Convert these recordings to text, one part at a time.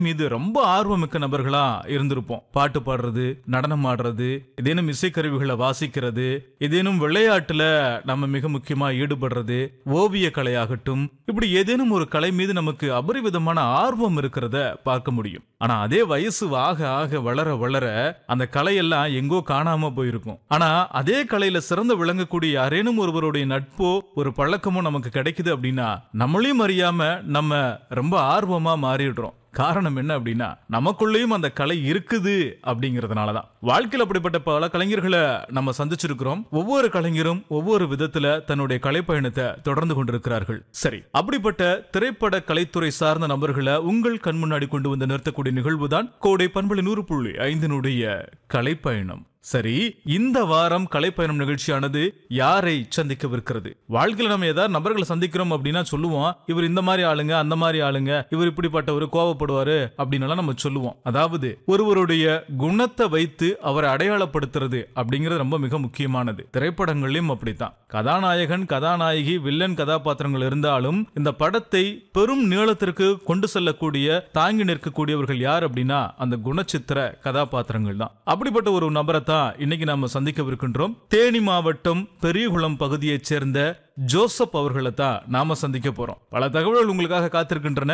மீது ரொம்ப ஆர்வமிக்க நபர்களா இருந்திருப்போம் பாட்டு பாடுறது நடனம் ஆடுறது ஏதேனும் இசைக்கருவிகளை வாசிக்கிறது ஏதேனும் விளையாட்டுல நம்ம மிக முக்கியமா ஈடுபடுறது ஓவிய கலையாகட்டும் இப்படி ஏதேனும் ஒரு கலை மீது நமக்கு அபரிவிதமான ஆர்வம் இருக்கிறத பார்க்க முடியும் ஆனா அதே வயசு ஆக ஆக வளர வளர அந்த கலையெல்லாம் எங்கோ காணாம போயிருக்கும் ஆனா அதே கலையில சிறந்து விளங்கக்கூடிய யாரேனும் ஒருவருடைய நட்போ ஒரு பழக்கமோ நமக்கு கிடைக்குது அப்படின்னா நம்மளையும் அறியாம நம்ம ரொம்ப ஆர்வமா மாறிடுறோம் காரணம் என்ன அப்படின்னா நமக்குள்ளேயும் அந்த கலை இருக்குது அப்படிங்கறதுனாலதான் வாழ்க்கையில் அப்படிப்பட்ட பல கலைஞர்களை நம்ம சந்திச்சிருக்கிறோம் ஒவ்வொரு கலைஞரும் ஒவ்வொரு விதத்துல தன்னுடைய கலை பயணத்தை தொடர்ந்து கொண்டிருக்கிறார்கள் சரி அப்படிப்பட்ட திரைப்பட கலைத்துறை சார்ந்த நபர்களை உங்கள் கண் முன்னாடி கொண்டு வந்து நிறுத்தக்கூடிய நிகழ்வுதான் கோடை பண்புல நூறு புள்ளி ஐந்தினுடைய கலைப்பயணம் சரி இந்த வாரம் கலைப்பயணம் நிகழ்ச்சியானது யாரை சந்திக்கவிருக்கிறது வாழ்க்கையில நம்ம ஏதாவது நபர்களை சந்திக்கிறோம் அப்படின்னா சொல்லுவோம் இவர் இந்த மாதிரி ஆளுங்க அந்த மாதிரி ஆளுங்க இவர் இப்படிப்பட்டவர் கோவப்படுவாரு அப்படின்னு நம்ம சொல்லுவோம் அதாவது ஒருவருடைய குணத்தை வைத்து அவரை அடையாளப்படுத்துறது அப்படிங்கிறது ரொம்ப மிக முக்கியமானது திரைப்படங்களையும் அப்படித்தான் கதாநாயகன் கதாநாயகி வில்லன் கதாபாத்திரங்கள் இருந்தாலும் இந்த படத்தை பெரும் நீளத்திற்கு கொண்டு செல்லக்கூடிய தாங்கி நிற்கக்கூடியவர்கள் யார் அப்படின்னா அந்த குணச்சித்திர கதாபாத்திரங்கள் தான் அப்படிப்பட்ட ஒரு நபரை தான் இன்னைக்கு நாம சந்திக்கவிருக்கின்றோம் தேனி மாவட்டம் பெரியகுளம் பகுதியைச் சேர்ந்த ஜோசப் அவர்களை தான் நாம சந்திக்க போறோம் பல தகவல்கள் உங்களுக்காக காத்திருக்கின்றன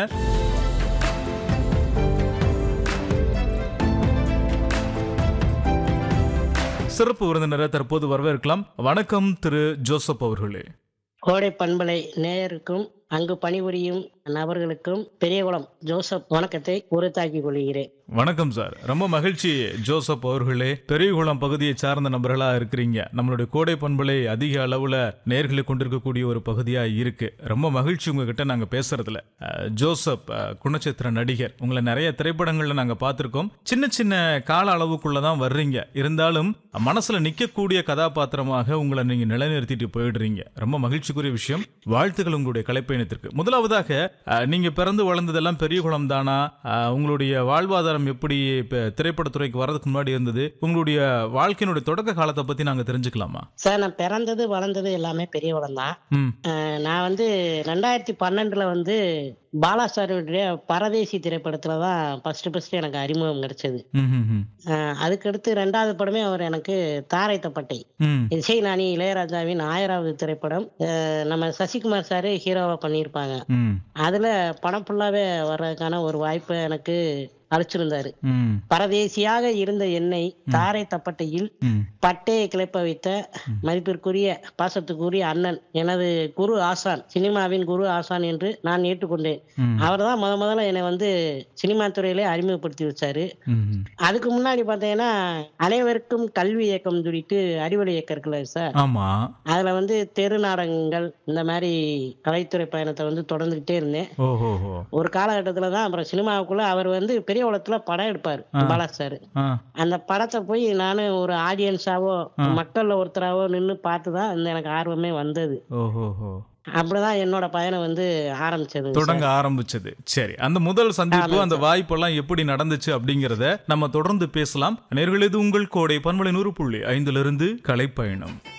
சிறப்பு விருந்தினரை தற்போது வரவேற்கலாம் வணக்கம் திரு ஜோசப் அவர்களே கோடை பண்பலை நேயருக்கும் அங்கு பணிபுரியும் நபர்களுக்கும் பெரியகுளம் ஜோசப் வணக்கத்தை உறுத்தாக்கிக் கொள்கிறேன் வணக்கம் சார் ரொம்ப மகிழ்ச்சி ஜோசப் அவர்களே பெரியகுளம் பகுதியை சார்ந்த நபர்களா இருக்கிறீங்க நம்மளுடைய கோடை பண்பலை அதிக அளவுல நேர்களை கொண்டிருக்கக்கூடிய ஒரு பகுதியா இருக்கு ரொம்ப மகிழ்ச்சி உங்ககிட்ட நாங்க பேசுறதுல அஹ், ஜோசப் அஹ், குணச்சித்திர நடிகர் உங்களை நிறைய திரைப்படங்கள்ல நாங்க பார்த்திருக்கோம் சின்ன சின்ன கால அளவுக்குள்ள தான் வர்றீங்க இருந்தாலும் மனசுல நிக்கக்கூடிய கதாபாத்திரமாக உங்களை நீங்க நிலைநிறுத்திட்டு போயிடுறீங்க ரொம்ப மகிழ்ச்சிக்குரிய விஷயம் வாழ்த்துக்கள் உங்களுடைய கலைப்பயணத்திற்கு முதலாவதாக அஹ், நீங்க பிறந்து வளர்ந்ததெல்லாம் பெரியகுளம் தானா அஹ், உங்களுடைய வாழ்வாதாரம் எப்படி இப்ப திரைப்படத்துறைக்கு வர்றதுக்கு முன்னாடி இருந்தது உங்களுடைய வாழ்க்கையினுடைய தொடக்க காலத்தை பத்தி நாங்க தெரிஞ்சுக்கலாமா சார் நான் பிறந்தது வளர்ந்தது எல்லாமே பெரியகுளம் தான் ம் அஹ் நான் வந்து ரெண்டாயிரத்தி பன்னெண்டுல வந்து பாலா சாருடைய பரதேசி திரைப்படத்துல தான் ஃபர்ஸ்ட் ஃபர்ஸ்ட் எனக்கு அறிமுகம் கிடைச்சது ம் ம், ம் அஹ் அதுக்கடுத்து ரெண்டாவது படமே அவர் எனக்கு தாரை தப்பட்டை ம் இசை நாணி இளையராஜாவின் ஆயிராவது திரைப்படம் அஹ் நம்ம சசிகுமார் சாரு ஹீரோவா பண்ணியிருப்பாங்க ம் அதுல படம் ஃபுல்லாவே வர்றதுக்கான ஒரு வாய்ப்பை எனக்கு அழைச்சிருந்தாரு ம் பரதேசியாக இருந்த என்னை தாரை தப்பட்டையில் ம் பட்டையை கிளப்ப வைத்த மதிப்பிற்குரிய பாசத்துக்குரிய அண்ணன் எனது குரு ஆசான் சினிமாவின் குரு ஆசான் என்று நான் ஏற்றுக்கொண்டேன் ம். அவர்தான் முத முதல்ல என்னை வந்து சினிமா துறையிலே அறிமுகப்படுத்தி வச்சாரு ம் ம். அதுக்கு முன்னாடி பார்த்தீங்கன்னா அனைவருக்கும் கல்வி இயக்கம் சொல்லிட்டு அறிவொளி இயக்கம் இருக்குல்ல சார் ஆமா அதுல வந்து தெரு நாடகங்கள் இந்த மாதிரி கலைத்துறை பயணத்தை வந்து தொடர்ந்துகிட்டே இருந்தேன் ஓஹோ ஹோ ஒரு காலகட்டத்துல தான் அப்புறம் சினிமாவுக்குள்ள அவர் வந்து பெரிய உலகத்துல படம் எடுப்பாரு பாலா சார் ஆ அந்த படத்தை போய் நானும் ஒரு ஆடியன்ஸாவோ மக்கள்ல ஒருத்தராவோ நின்னு பார்த்து தான் இந்த எனக்கு ஆர்வமே வந்தது ஓஹோ ஹோ அப்படிதான் என்னோட பயணம் வந்து ஆரம்பிச்சது தொடங்க ஆரம்பிச்சது சரி அந்த முதல் சந்திப்பு அந்த வாய்ப்பெல்லாம் எப்படி நடந்துச்சு அப்படிங்கறத நம்ம தொடர்ந்து பேசலாம் நேர்களது உங்கள் கோடை பன்மலை நூறு புள்ளி ஐந்துல இருந்து கலைப்பயணம்